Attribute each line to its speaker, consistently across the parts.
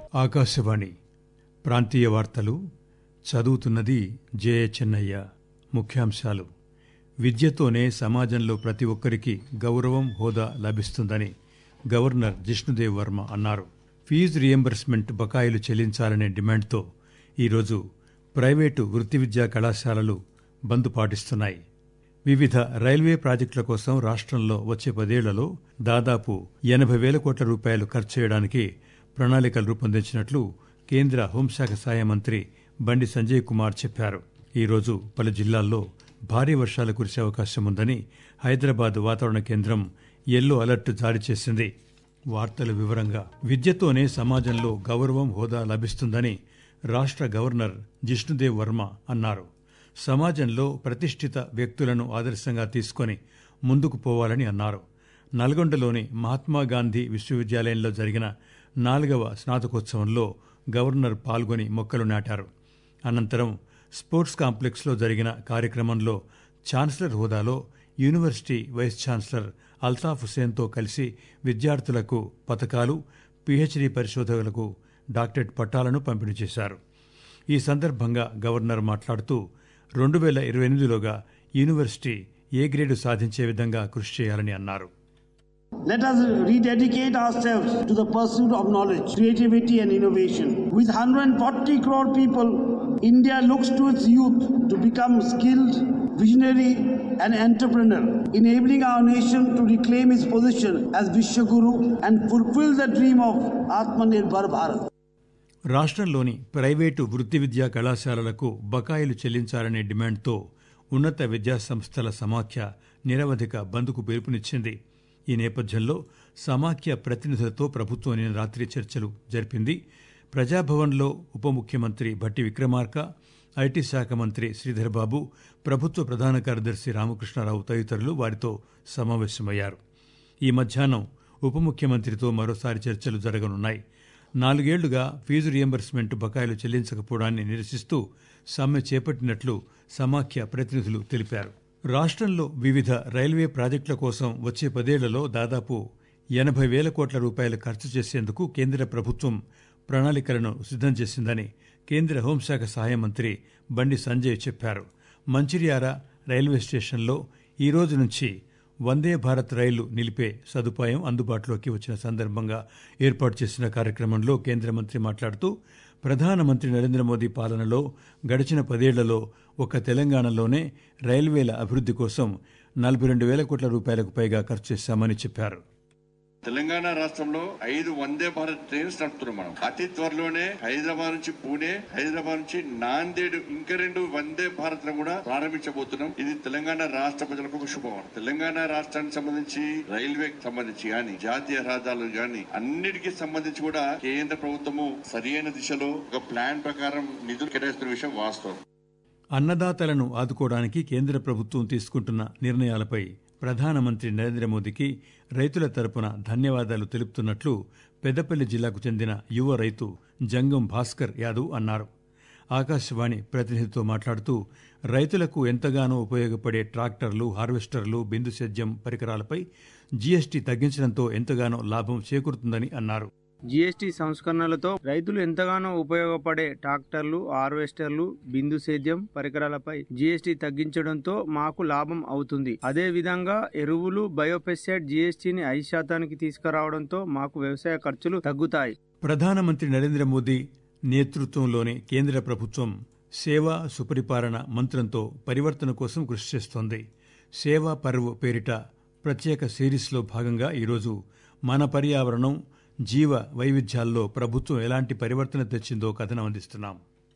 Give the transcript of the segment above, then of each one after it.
Speaker 1: ఆకాశవాణి ప్రాంతీయ వార్తలు చదువుతున్నది జయ చెన్నయ్య ముఖ్యాంశాలు విద్యతోనే సమాజంలో ప్రతి ఒక్కరికి గౌరవం హోదా లభిస్తుందని గవర్నర్ జిష్ణుదేవ్ వర్మ అన్నారు ఫీజు రియంబర్స్మెంట్ బకాయిలు చెల్లించాలనే డిమాండ్తో ఈరోజు ప్రైవేటు వృత్తి విద్యా కళాశాలలు బంద్ పాటిస్తున్నాయి వివిధ రైల్వే ప్రాజెక్టుల కోసం రాష్ట్రంలో వచ్చే పదేళ్లలో దాదాపు ఎనభై వేల కోట్ల రూపాయలు ఖర్చు చేయడానికి ప్రణాళికలు రూపొందించినట్లు కేంద్ర హోంశాఖ సహాయ మంత్రి బండి సంజయ్ కుమార్ చెప్పారు ఈరోజు పలు జిల్లాల్లో భారీ వర్షాలు కురిసే అవకాశం ఉందని హైదరాబాద్ వాతావరణ కేంద్రం ఎల్లో అలర్ట్ జారీ చేసింది వార్తల వివరంగా విద్యతోనే సమాజంలో గౌరవం హోదా లభిస్తుందని రాష్ట్ర గవర్నర్ జిష్ణుదేవ్ వర్మ అన్నారు సమాజంలో ప్రతిష్ఠిత వ్యక్తులను ఆదర్శంగా తీసుకొని ముందుకు పోవాలని అన్నారు నల్గొండలోని మహాత్మాగాంధీ విశ్వవిద్యాలయంలో జరిగిన నాలుగవ స్నాతకోత్సవంలో గవర్నర్ పాల్గొని మొక్కలు నాటారు అనంతరం స్పోర్ట్స్ కాంప్లెక్స్లో జరిగిన కార్యక్రమంలో ఛాన్సలర్ హోదాలో యూనివర్సిటీ వైస్ ఛాన్సలర్ అల్తాఫ్ హుసేన్తో కలిసి విద్యార్థులకు పథకాలు పీహెచ్డీ పరిశోధకులకు డాక్టరేట్ పట్టాలను పంపిణీ చేశారు ఈ సందర్భంగా గవర్నర్ మాట్లాడుతూ రెండు వేల ఇరవై ఎనిమిదిలోగా యూనివర్సిటీ ఏ గ్రేడు సాధించే విధంగా కృషి చేయాలని అన్నారు
Speaker 2: Let us rededicate ourselves to the pursuit of knowledge, creativity, and innovation. With 140 crore people, India looks to its youth to become skilled, visionary, and entrepreneur, enabling our nation to reclaim its position as Vishwaguru and fulfill the dream of Atmanirbhar Bharat.
Speaker 1: రాష్ట్రంలోని private వృత్తి విద్యా కళాశాలలకు బకాయిలు చెల్లించాలనే డిమాండ్తో ఉన్నత విద్యా సంస్థల సమాఖ్య నిరవధిక బంద్కు పిలుపునిచ్చింది ఈ నేపథ్యంలో సమాఖ్య ప్రతినిధులతో ప్రభుత్వం నిన్న రాత్రి చర్చలు జరిపింది ప్రజాభవన్లో ఉప ముఖ్యమంత్రి భట్టి విక్రమార్క ఐటీ శాఖ మంత్రి శ్రీధర్ బాబు ప్రభుత్వ ప్రధాన కార్యదర్శి రామకృష్ణారావు తదితరులు వారితో సమావేశమయ్యారు ఈ మధ్యాహ్నం ఉప ముఖ్యమంత్రితో మరోసారి చర్చలు జరగనున్నాయి నాలుగేళ్లుగా ఫీజు రియంబర్స్మెంట్ బకాయిలు చెల్లించకపోవడాన్ని నిరసిస్తూ సమ్మె చేపట్టినట్లు సమాఖ్య ప్రతినిధులు తెలిపారు రాష్ట్రంలో వివిధ రైల్వే ప్రాజెక్టుల కోసం వచ్చే పదేళ్లలో దాదాపు ఎనభై వేల కోట్ల రూపాయలు ఖర్చు చేసేందుకు కేంద్ర ప్రభుత్వం ప్రణాళికలను సిద్దం చేసిందని కేంద్ర హోంశాఖ సహాయ మంత్రి బండి సంజయ్ చెప్పారు మంచిర్యాల రైల్వే స్టేషన్లో ఈ రోజు నుంచి వందే భారత్ రైలు నిలిపే సదుపాయం అందుబాటులోకి వచ్చిన సందర్భంగా ఏర్పాటు చేసిన కార్యక్రమంలో కేంద్ర మంత్రి మాట్లాడుతూ ప్రధానమంత్రి నరేంద్ర మోదీ పాలనలో గడిచిన పదేళ్లలో ఒక తెలంగాణలోనే రైల్వేల అభివృద్ది కోసం నలభై రెండు వేల కోట్ల రూపాయలకు పైగా ఖర్చు చేశామని చెప్పారు
Speaker 3: తెలంగాణ రాష్ట్రంలో ఐదు వందే భారత్ ట్రైన్స్ నడుపుతున్నాం మనం అతి త్వరలోనే హైదరాబాద్ నుంచి పూణే హైదరాబాద్ నుంచి నాందేడ్ ఇంకా రెండు వందే భారత్ కూడా ప్రారంభించబోతున్నాం ఇది తెలంగాణ రాష్ట్ర ప్రజలకు ఒక శుభవార్త తెలంగాణ రాష్ట్రానికి సంబంధించి రైల్వేకి సంబంధించి గాని జాతీయ రహదారులు గాని అన్నిటికీ సంబంధించి కూడా కేంద్ర ప్రభుత్వము సరియైన దిశలో ఒక ప్లాన్ ప్రకారం నిధులు కేటాయిస్తున్న విషయం వాస్తవం
Speaker 1: అన్నదాతలను ఆదుకోవడానికి కేంద్ర ప్రభుత్వం తీసుకుంటున్న నిర్ణయాలపై ప్రధానమంత్రి నరేంద్ర మోదీకి రైతుల తరపున ధన్యవాదాలు తెలుపుతున్నట్లు పెద్దపల్లి జిల్లాకు చెందిన యువ రైతు జంగం భాస్కర్ యాదవ్ అన్నారు ఆకాశవాణి ప్రతినిధితో మాట్లాడుతూ రైతులకు ఎంతగానో ఉపయోగపడే ట్రాక్టర్లు హార్వెస్టర్లు బిందు సేద్యం పరికరాలపై జీఎస్టీ తగ్గించడంతో ఎంతగానో లాభం చేకూరుతుందని అన్నారు
Speaker 4: జీఎస్టీ సంస్కరణలతో రైతులు ఎంతగానో ఉపయోగపడే ట్రాక్టర్లు హార్వెస్టర్లు బిందు సేద్యం పరికరాలపై జీఎస్టీ తగ్గించడంతో మాకు లాభం అవుతుంది అదే విధంగా ఎరువులు బయోపెస్సైడ్ జీఎస్టీని ఐదు శాతానికి తీసుకురావడంతో మాకు వ్యవసాయ ఖర్చులు తగ్గుతాయి
Speaker 1: ప్రధానమంత్రి నరేంద్ర మోదీ నేతృత్వంలోని కేంద్ర ప్రభుత్వం సేవా సుపరిపాలన మంత్రంతో పరివర్తన కోసం కృషి చేస్తోంది సేవా పర్వ్ పేరిట ప్రత్యేక సిరీస్లో భాగంగా ఈరోజు మన పర్యావరణం జీవ వైవిధ్యాల్లో ప్రభుత్వం ఎలాంటి పరివర్తన తెచ్చిందో కథనం అందిస్తున్నాం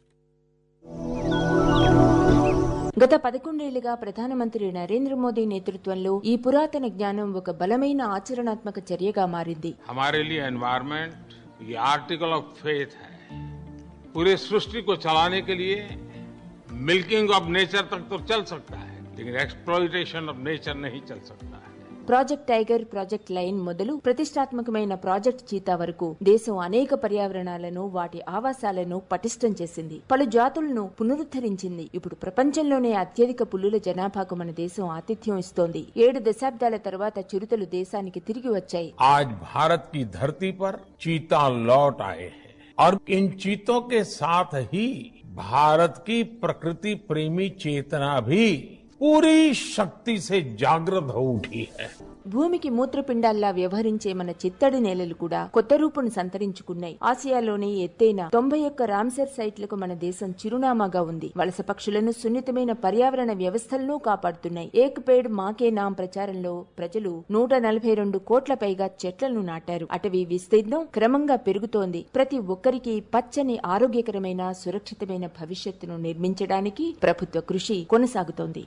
Speaker 5: గత పదకొండేళ్లుగా ప్రధానమంత్రి నరేంద్ర మోదీ నేతృత్వంలో ఈ పురాతన జ్ఞానం ఒక బలమైన ఆచరణాత్మక చర్యగా మారింది
Speaker 6: हमारे लिए एनवायरमेंट ये आर्टिकल ऑफ फेथ है पूरे सृष्टि को चलाने के लिए मिल्किंग ऑफ नेचर तक तो चल सकता है लेकिन एक्सप्लॉइटेशन ऑफ नेचर नहीं चल सकता है
Speaker 5: ప్రాజెక్ట్ టైగర్ ప్రాజెక్ట్ లైన్ మొదలు ప్రతిష్టాత్మకమైన ప్రాజెక్ట్ చీతా వరకు దేశం అనేక పర్యావరణాలను వాటి ఆవాసాలను పటిష్టం చేసింది పలు జాతులను పునరుద్ధరించింది ఇప్పుడు ప్రపంచంలోనే అత్యధిక పులుల జనాభాకు మన దేశం ఆతిథ్యం ఇస్తోంది ఏడు దశాబ్దాల తర్వాత చిరుతలు దేశానికి తిరిగి వచ్చాయి
Speaker 6: आज भारत की धरती पर चीता लौट आए हैं और इन चीतों के साथ ही भारत की प्रकृति प्रेमी चेतना भी पूरी शक्ति से जागृत हो उठी है
Speaker 5: భూమికి మూత్రపిండాల్లా వ్యవహరించే మన చిత్తడి నేలలు కూడా కొత్త రూపును సంతరించుకున్నాయి ఆసియాలోని ఎత్తైన తొంభై ఒక్క రామ్సర్ సైట్లకు మన దేశం చిరునామాగా ఉంది వలస పక్షులను సున్నితమైన పర్యావరణ వ్యవస్థలను కాపాడుతున్నాయి ఏక్ పేడ్ మాకే నాం ప్రచారంలో ప్రజలు నూట నలభై రెండు కోట్ల పైగా చెట్లను నాటారు అటవీ విస్తీర్ణం క్రమంగా పెరుగుతోంది ప్రతి ఒక్కరికి పచ్చని ఆరోగ్యకరమైన సురక్షితమైన భవిష్యత్తును నిర్మించడానికి ప్రభుత్వ కృషి కొనసాగుతోంది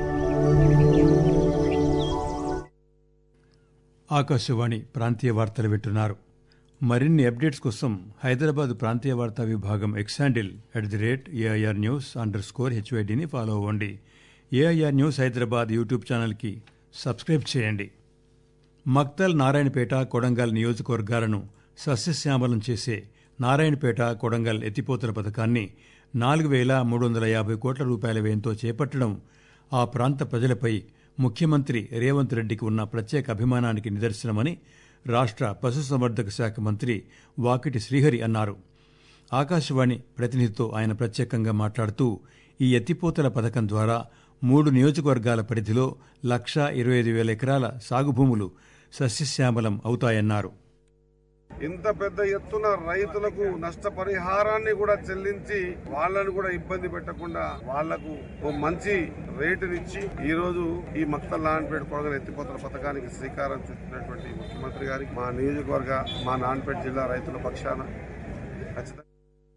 Speaker 1: ఆకాశవాణి ప్రాంతీయ వార్తలు వింటున్నారు మరిన్ని అప్డేట్స్ కోసం హైదరాబాద్ ప్రాంతీయ వార్తా విభాగం X handle at the rate AIR news underscore హెచ్వైడిని ఫాలో అవ్వండి ఏఐఆర్ న్యూస్ హైదరాబాద్ యూట్యూబ్ ఛానల్కి సబ్స్క్రైబ్ చేయండి మక్తల్ నారాయణపేట కొడంగల్ నియోజకవర్గాలను సస్యశ్యామలం చేసే నారాయణపేట కొడంగల్ ఎత్తిపోతల పథకాన్ని నాలుగు వేల మూడు వందల యాభై కోట్ల రూపాయల వ్యయంతో చేపట్టడం ఆ ప్రాంత ప్రజలపై ముఖ్యమంత్రి రేవంత్ రెడ్డికి ఉన్న ప్రత్యేక అభిమానానికి నిదర్శనమని రాష్ట్ర పశుసంవర్ధక శాఖ మంత్రి వాకిటి శ్రీహరి అన్నారు ఆకాశవాణి ప్రతినిధితో ఆయన ప్రత్యేకంగా మాట్లాడుతూ ఈ ఎత్తిపోతల పథకం ద్వారా మూడు నియోజకవర్గాల పరిధిలో లక్షా ఇరవై ఐదు వేల ఎకరాల సాగు భూములు సస్యశ్యామలం అవుతాయన్నారు
Speaker 7: ఇంత పెద్ద ఎత్తున రైతులకు నష్టపరిహారాన్ని కూడా చెల్లించి వాళ్ళను కూడా ఇబ్బంది పెట్టకుండా వాళ్లకు ఓ మంచి రేటునిచ్చి ఈ రోజు ఈ మక్తల్ నాన్పేట కొడగల ఎత్తిపోతల పథకానికి శ్రీకారం చుట్టినటువంటి ముఖ్యమంత్రి గారికి మా నియోజకవర్గ మా నాన్పేట జిల్లా రైతుల పక్షాన ఖచ్చితంగా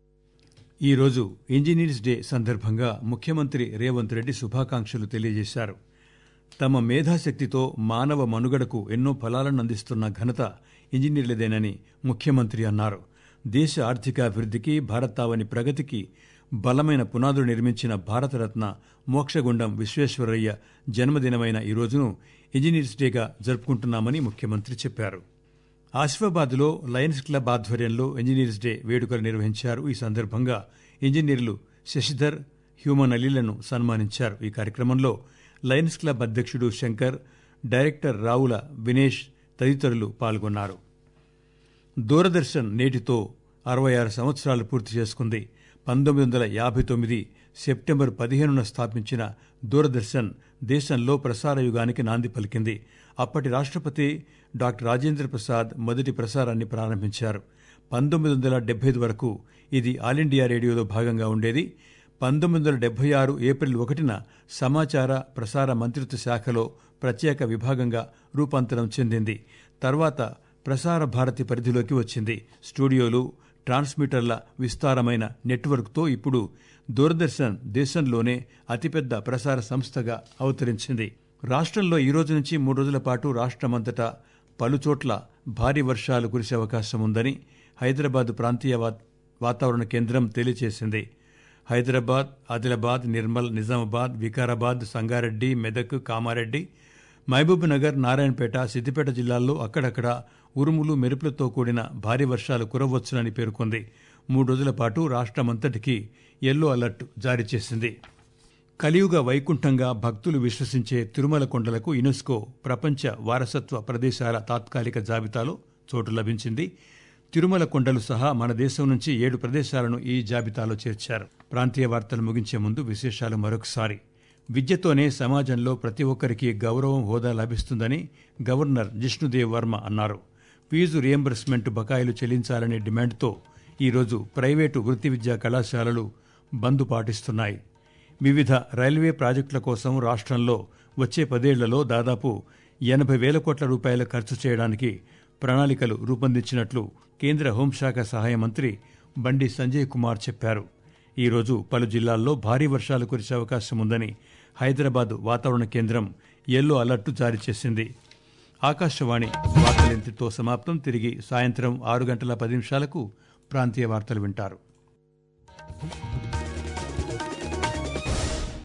Speaker 1: ఈరోజు ఇంజనీర్స్ డే సందర్భంగా ముఖ్యమంత్రి రేవంత్ రెడ్డి శుభాకాంక్షలు తెలియజేశారు తమ మేధాశక్తితో మానవ మనుగడకు ఎన్నో ఫలాలను అందిస్తున్న ఘనత ఇంజనీర్లదేనని ముఖ్యమంత్రి అన్నారు దేశ ఆర్థికాభివృద్ధికి భారతావని ప్రగతికి బలమైన పునాదులు నిర్మించిన భారతరత్న మోక్షగుండం విశ్వేశ్వరయ్య జన్మదినమైన ఈ రోజును ఇంజనీర్స్ డేగా జరుపుకుంటున్నామని ముఖ్యమంత్రి చెప్పారు ఆసిఫాబాద్లో లయన్స్ క్లబ్ ఆధ్వర్యంలో ఇంజనీర్స్ డే వేడుకలు నిర్వహించారు ఈ సందర్భంగా ఇంజనీర్లు శశిధర్ హ్యూమన్ అలీలను సన్మానించారు ఈ కార్యక్రమంలో లయన్స్ క్లబ్ అధ్యక్షుడు శంకర్ డైరెక్టర్ రావుల వినేష్ తదితరులు పాల్గొన్నారు దూరదర్శన్ నేటితో అరవై ఆరు సంవత్సరాలు పూర్తి చేసుకుంది పంతొమ్మిది వందల యాభై తొమ్మిది సెప్టెంబర్ పదిహేనున స్థాపించిన దూరదర్శన్ దేశంలో ప్రసార యుగానికి నాంది పలికింది అప్పటి రాష్ట్రపతి డాక్టర్ రాజేంద్ర ప్రసాద్ మొదటి ప్రసారాన్ని ప్రారంభించారు పంతొమ్మిది వందల డెబ్బై ఐదు వరకు ఇది ఆల్ ఇండియా రేడియోలో భాగంగా ఉండేది పంతొమ్మిది వందల డెబ్బై ఆరు ఏప్రిల్ ఒకటిన సమాచార ప్రసార మంత్రిత్వ శాఖలో ప్రత్యేక విభాగంగా రూపాంతరం చెందింది తర్వాత ప్రసార భారతి పరిధిలోకి వచ్చింది స్టూడియోలు ట్రాన్స్మిటర్ల విస్తారమైన నెట్వర్క్తో ఇప్పుడు దూరదర్శన్ దేశంలోనే అతిపెద్ద ప్రసార సంస్థగా అవతరించింది రాష్ట్రంలో ఈ రోజు నుంచి మూడు రోజుల పాటు రాష్ట్రమంతటా పలుచోట్ల భారీ వర్షాలు కురిసే అవకాశం ఉందని హైదరాబాద్ ప్రాంతీయ వా- వాతావరణ కేంద్రం తెలియజేసింది హైదరాబాద్ ఆదిలాబాద్ నిర్మల్ నిజామాబాద్ వికారాబాద్ సంగారెడ్డి మెదక్ కామారెడ్డి మహబూబ్ నగర్ నారాయణపేట సిద్దిపేట జిల్లాల్లో అక్కడక్కడ ఉరుములు మెరుపులతో కూడిన భారీ వర్షాలు కురవచ్చునని పేర్కొంది మూడు రోజుల పాటు రాష్ట్రమంతటికి ఎల్లో అలర్ట్ జారీ చేసింది కలియుగ వైకుంఠంగా భక్తులు విశ్వసించే తిరుమల కొండలకు యునెస్కో ప్రపంచ వారసత్వ ప్రదేశాల తాత్కాలిక జాబితాలో చోటు లభించింది తిరుమల కొండలు సహా మన దేశం నుంచి ఏడు ప్రదేశాలను ఈ జాబితాలో చేర్చారు ప్రాంతీయ వార్తలు ముగించే ముందు విశేషాలు మరొకసారి విద్యతోనే సమాజంలో ప్రతి ఒక్కరికి గౌరవం హోదా లభిస్తుందని గవర్నర్ జిష్ణుదేవ్ వర్మ అన్నారు ఫీజు రియంబర్స్మెంట్ బకాయిలు చెల్లించాలనే డిమాండ్తో ఈరోజు ప్రైవేటు వృత్తి విద్యా కళాశాలలు బంద్ పాటిస్తున్నాయి వివిధ రైల్వే ప్రాజెక్టుల కోసం రాష్ట్రంలో వచ్చే పదేళ్లలో దాదాపు ఎనభై వేల కోట్ల రూపాయలు ఖర్చు చేయడానికి ప్రణాళికలు రూపొందించినట్లు కేంద్ర హోంశాఖ సహాయ మంత్రి బండి సంజయ్ కుమార్ చెప్పారు ఈరోజు పలు జిల్లాల్లో భారీ వర్షాలు కురిసే అవకాశం ఉందని హైదరాబాద్ వాతావరణ కేంద్రం ఎల్లో అలర్టు జారీ చేసింది ఆకాశవాణి వార్తలింటితో సమాప్తం తిరిగి సాయంత్రం ఆరు గంటల పది నిమిషాలకు ప్రాంతీయ వార్తలు వింటారు